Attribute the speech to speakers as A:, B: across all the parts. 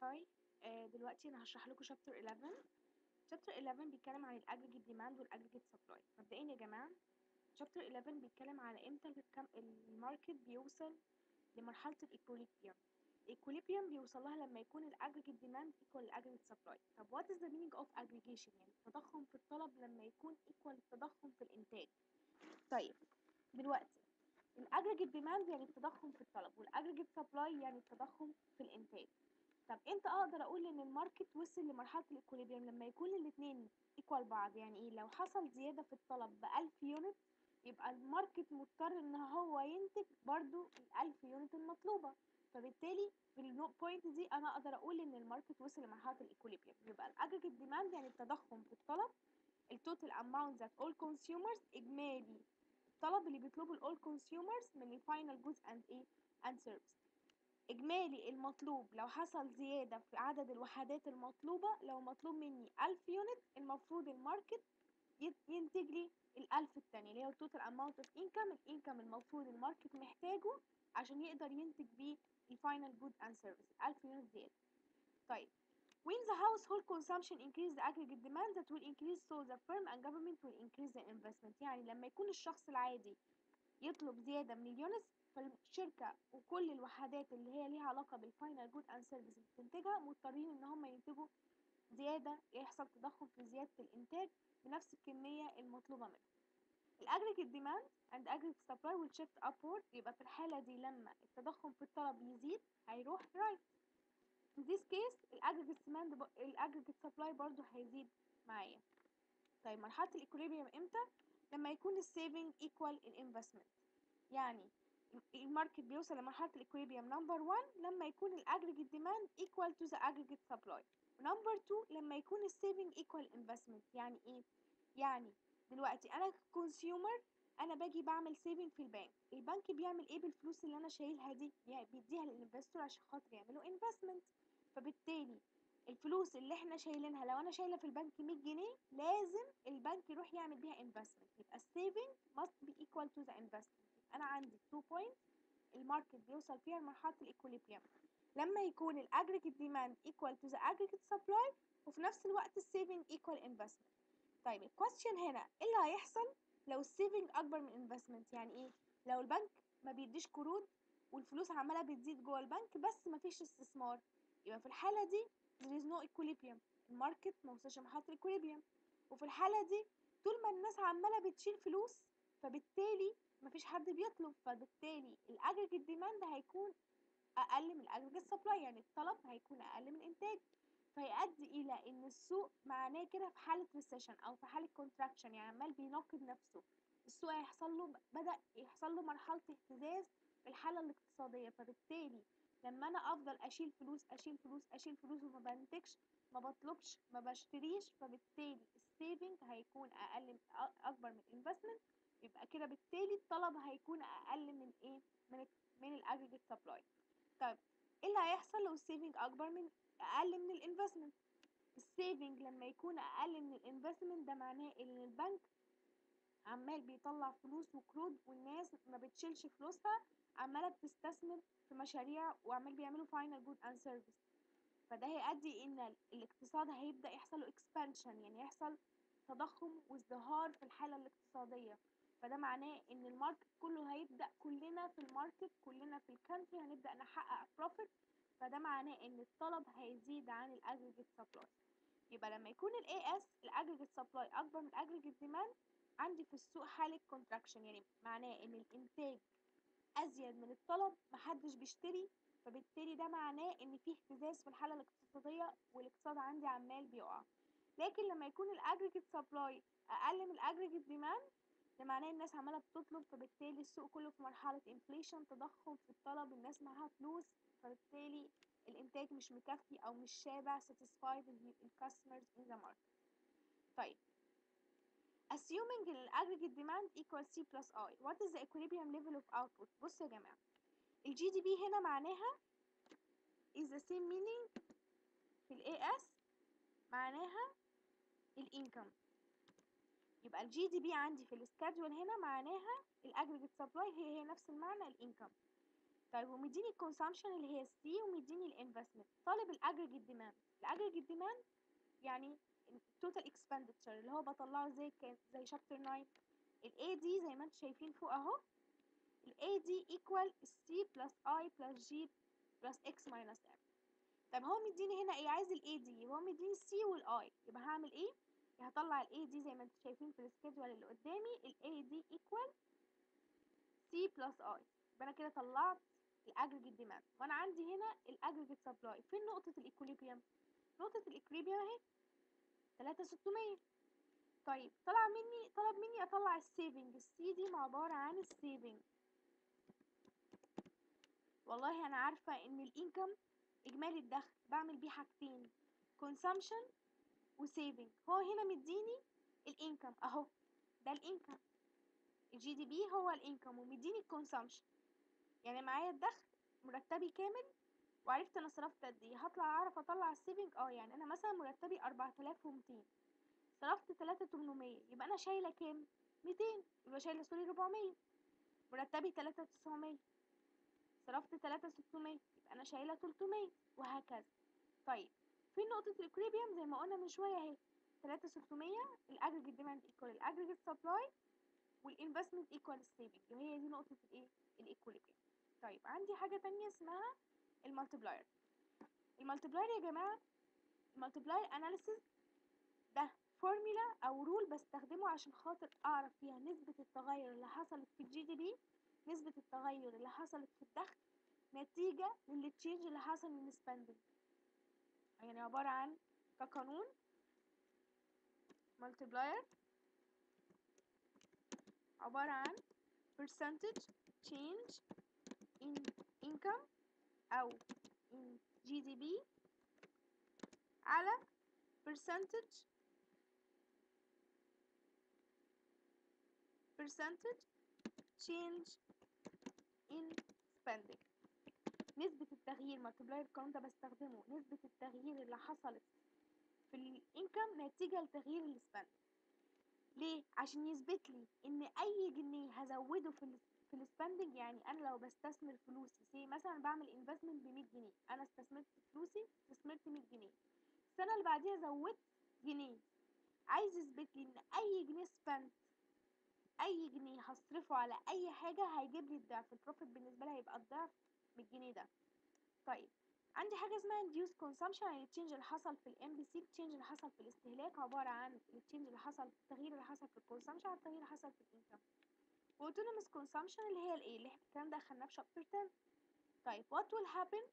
A: هاي آه، دلوقتي انا هشرح لكم شابتر 11 شابتر 11 بيتكلم عن الاجريجيت ديماند والاجريجيت سبلاي مبدئيا يا جماعه شابتر 11 بيتكلم على امتى الكم- الماركت بيوصل لمرحله الايكوليبريم الايكوليبريم بيوصل لها لما يكون الاجريجيت ديماند ايكوال الاجريجيت سبلاي طب وات از ذا مينينج اوف اجريجيشن يعني التضخم في الطلب لما يكون ايكوال التضخم في الانتاج طيب دلوقتي الاجريجيت ديماند يعني التضخم في الطلب والاجريجيت سبلاي يعني التضخم في الانتاج طب امتى اقدر اقول ان الماركت وصل لمرحله الايكوليبريم لما يكون الاثنين ايكوال بعض يعني ايه لو حصل زياده في الطلب ب 1000 يونت يبقى الماركت مضطر ان هو ينتج برضو ال 1000 يونت المطلوبه فبالتالي في البوينت دي انا اقدر اقول ان الماركت وصل لمرحله الايكوليبريم يبقى الاجريجيت ديماند يعني التضخم في الطلب التوتال اماونت ذات اول كونسيومرز اجمالي الطلب اللي بيطلبه الاول كونسيومرز من الفاينل جودز اند ايه اند سيرفيس إجمالي المطلوب لو حصل زيادة في عدد الوحدات المطلوبة لو مطلوب مني ألف يونت المفروض الماركت يت- ينتج لي الألف التانية اللي هي التوتال أماونت أوف إنكم الإنكم المفروض الماركت محتاجه عشان يقدر ينتج بيه الفاينل جود أند سيرفيس ألف يونت زيادة طيب when the household consumption increase the aggregate demand that will increase so the firm and government will increase the investment يعني لما يكون الشخص العادي يطلب زيادة من اليونتس فالشركة وكل الوحدات اللي هي ليها علاقة بالفاينل جود اند سيرفيس اللي بتنتجها مضطرين ان هم ينتجوا زيادة يحصل تضخم في زيادة الانتاج بنفس الكمية المطلوبة منهم الاجريجيت ديماند and aggregate supply will shift upward يبقى في الحالة دي لما التضخم في الطلب يزيد هيروح right in this case الاجريجيت demand الاجريجيت supply برضو هيزيد معايا طيب مرحلة الايكوليبريم امتى لما يكون السيفنج ايكوال الانفستمنت يعني الماركت بيوصل لمرحلة الايكوليبريم نمبر 1 لما يكون الاجريجيت ديماند equal to the aggregate supply ونمبر 2 لما يكون السيفنج equal investment يعني ايه يعني دلوقتي انا كونسيومر انا باجي بعمل سيفنج في البنك البنك بيعمل ايه بالفلوس اللي انا شايلها دي يعني بيديها للانفستور عشان خاطر يعملوا انفستمنت فبالتالي الفلوس اللي احنا شايلينها لو انا شايله في البنك 100 جنيه لازم البنك يروح يعمل بيها انفستمنت يبقى السيفنج must be equal to the investment انا عندي 2 بوينت الماركت بيوصل فيها لمرحله الايكوليبريم لما يكون الاجريجيت ديماند ايكوال تو ذا aggregate سبلاي وفي نفس الوقت السيفنج ايكوال انفستمنت طيب الكويستشن هنا ايه اللي هيحصل لو السيفنج اكبر من الانفستمنت يعني ايه لو البنك ما بيديش قروض والفلوس عماله بتزيد جوه البنك بس ما فيش استثمار يبقى في الحاله دي there is no equilibrium الماركت ما وصلش لمرحله الايكوليبريم وفي الحاله دي طول ما الناس عماله بتشيل فلوس فبالتالي مفيش حد بيطلب فبالتالي الاجريجيت ديماند هيكون اقل من الاجريجيت سبلاي يعني الطلب هيكون اقل من الانتاج فيؤدي الى ان السوق معناه كده في حاله ريسيشن او في حاله كونتراكشن يعني عمال بيناقض نفسه السوق هيحصل له بدا يحصل له مرحله اهتزاز في الحاله الاقتصاديه فبالتالي لما انا افضل اشيل فلوس اشيل فلوس اشيل فلوس وما بنتجش ما بطلبش ما بشتريش فبالتالي السيفنج هيكون اقل من اكبر من الانفستمنت يبقى كده بالتالي الطلب هيكون اقل من ايه من ال من الاجريجيت سبلاي طيب ايه اللي هيحصل لو السيفنج اكبر من اقل من الانفستمنت السيفنج لما يكون اقل من الانفستمنت ده معناه ان البنك عمال بيطلع فلوس وقروض والناس ما بتشيلش فلوسها عماله بتستثمر في مشاريع وعمال بيعملوا فاينل جود اند سيرفيس فده هيؤدي ان الاقتصاد هيبدا يحصل له اكسبانشن يعني يحصل تضخم وازدهار في الحاله الاقتصاديه فده معناه ان الماركت كله هيبدا كلنا في الماركت كلنا في الكانتري هنبدا نحقق بروفيت فده معناه ان الطلب هيزيد عن الاجريجيت سبلاي يبقى لما يكون الاي اس الاجريجيت سبلاي اكبر من الاجريجيت ديماند عندي في السوق حاله كونتراكشن يعني معناه ان الانتاج ازيد من الطلب محدش بيشتري فبالتالي ده معناه ان في اهتزاز في الحاله الاقتصاديه والاقتصاد عندي عمال بيقع لكن لما يكون الاجريجيت سبلاي اقل من الاجريجيت ديماند ده معناه الناس عماله بتطلب فبالتالي السوق كله في مرحله انفليشن تضخم في الطلب الناس معاها فلوس فبالتالي الانتاج مش مكفي او مش شابع satisfy the customers in the market طيب assuming ال aggregate demand equals C plus I what is the equilibrium level of output بصوا يا جماعة الجي دي بي هنا معناها is the same meaning في ال AS معناها الانكم يبقى الجي دي بي عندي في السكادجول هنا معناها الاجريجيت سبلاي هي هي نفس المعنى الانكم طيب ومديني الكونسامشن اللي هي السي ومديني الانفستمنت طالب الاجريجيت ديماند الاجريجيت ديماند يعني التوتال اكسبندتشر اللي هو بطلعه زي كان زي شابتر 9 الاي دي زي ما انتم شايفين فوق اهو الاي دي ايكوال السي بلس اي بلس جي بلس اكس ماينس ام طب هو مديني هنا ايه عايز الاي دي هو مديني السي والاي يبقى هعمل ايه هطلع الاي دي زي ما انتم شايفين في السكيدول اللي قدامي الاي دي ايكوال سي بلس اي يبقى انا كده طلعت الاجريجيت ديماند وانا عندي هنا الاجريجيت سبلاي فين نقطه الايكوليبريم نقطه الايكوليبريم اهي 3600 طيب طلع مني طلب مني اطلع السيفنج السي دي عباره عن السيفنج والله انا عارفه ان الانكم اجمالي الدخل بعمل بيه حاجتين consumption وسيفنج هو هنا مديني الانكم اهو ده الانكم الجي دي بي هو الانكم ومديني الكونسامشن يعني معايا الدخل مرتبي كامل وعرفت انا صرفت قد ايه هطلع اعرف اطلع السيفنج اه يعني انا مثلا مرتبي 4200 صرفت 3800 يبقى انا شايله كام 200 يبقى شايله سوري 400 مرتبي 3900 صرفت 3600 يبقى انا شايله 300 وهكذا طيب في نقطة الإكوليبيوم زي ما قلنا من شوية اهي 3600 الأجريجيت ديماند إيكوال الأجريجيت سبلاي والإنفستمنت إيكوال السيفنج وهي دي نقطة الإيه؟ الإكوليبيوم طيب عندي حاجة تانية اسمها المالتبلاير المالتبلاير يا جماعة المالتبلاير أناليسيس ده فورميلا أو رول بستخدمه عشان خاطر أعرف فيها نسبة التغير اللي حصلت في الجي دي بي نسبة التغير اللي حصلت في الدخل نتيجة للتشينج اللي حصل من السبندنج يعني عبارة عن كقانون multiplier عبارة عن percentage change in income أو in GDP على percentage percentage change in spending نسبة التغيير مالتبلاير القانون ده بستخدمه نسبة التغيير اللي حصلت في الانكم نتيجة لتغيير السبند ليه؟ عشان يثبت لي ان اي جنيه هزوده في ال في السبندنج يعني انا لو بستثمر فلوسي سي مثلا بعمل انفستمنت ب 100 جنيه انا استثمرت فلوسي استثمرت 100 جنيه السنة اللي بعديها زودت جنيه عايز يثبت لي ان اي جنيه سبند اي جنيه هصرفه على اي حاجة هيجيب لي الضعف البروفيت بالنسبة لي هيبقى الضعف من الجنيه ده طيب عندي حاجة اسمها induced consumption يعني التشينج اللي حصل في الام بي سي التشينج اللي حصل في الاستهلاك عبارة عن التشينج اللي حصل التغيير اللي حصل في الكونسامشن على التغيير اللي حصل في الانكم autonomous consumption اللي هي الايه اللي احنا الكلام ده اخدناه في شابتر 10 طيب what will happen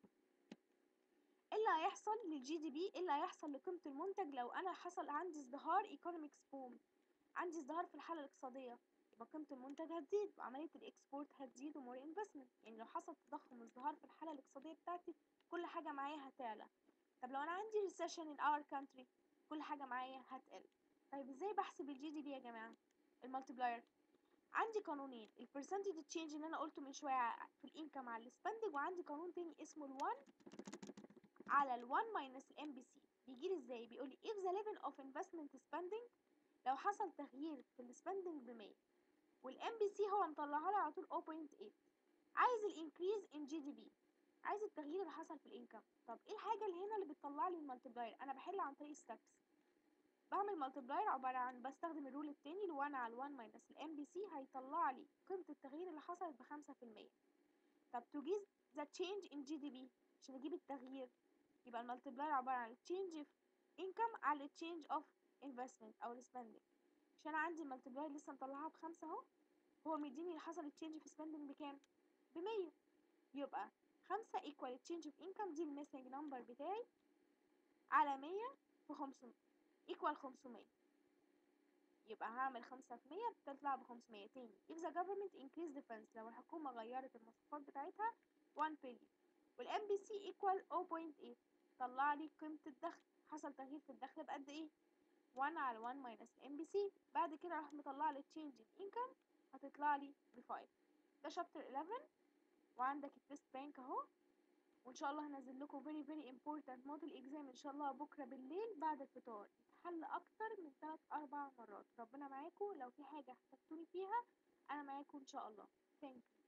A: ايه اللي هيحصل للجي دي بي ايه اللي هيحصل لقيمة المنتج لو انا حصل عندي ازدهار economic boom عندي ازدهار في الحالة الاقتصادية يبقى قيمة المنتج هتزيد وعملية الإكسبورت هتزيد ومور انفستمنت يعني لو حصل تضخم وازدهار في الحالة الاقتصادية بتاعتي كل حاجة معايا هتعلى طب لو أنا عندي recession in our country كل حاجة معايا هتقل طيب ازاي بحسب الجي دي بي يا جماعة المالتبلاير عندي قانونين البرسنتج تشينج اللي انا قلته من شويه في الانكم على السبندنج وعندي قانون تاني اسمه ال1 على ال1 ماينس الام بي سي بيجي لي ازاي بيقول لي if the level of investment spending لو حصل تغيير في السبندنج ب 100 والام بي سي هو مطلعها لي على طول 0.8 عايز الانكريز ان جي دي بي عايز التغيير اللي حصل في الانكم طب ايه الحاجه اللي هنا اللي بتطلع لي المالتبلاير انا بحل عن طريق ستبس بعمل مالتبلاير عباره عن بستخدم الرول التاني ال1 على ال1 ماينس الام بي سي هيطلع لي قيمه التغيير اللي حصلت بخمسة في المية طب to give the change in GDP عشان اجيب التغيير يبقى المالتبلاير عباره عن change of income على change of investment او spending عشان انا عندي المالتبلاير لسه مطلعها بخمسة اهو هو مديني اللي حصل التشينج في spending بكام بمية يبقى خمسة equal change of income دي الميسنج نمبر بتاعي على مية في خمسمية equal خمسمية يبقى هعمل خمسة في مية بتطلع بخمسمية تاني if the government increase defense لو الحكومة غيرت المصروفات بتاعتها 1 billion والام بي سي equal 0.8 طلع لي قيمة الدخل حصل تغيير في الدخل بقد ايه 1 على 1 minus الام بي سي بعد كده راح مطلع لي change in income هتطلع لي ب 5 ده شابتر 11 وعندك التست بانك اهو وان شاء الله هنزل لكم very very important model exam ان شاء الله بكره بالليل بعد الفطار يتحل اكتر من 3 4 مرات ربنا معاكم لو في حاجه احتجتوني فيها انا معاكم ان شاء الله thank you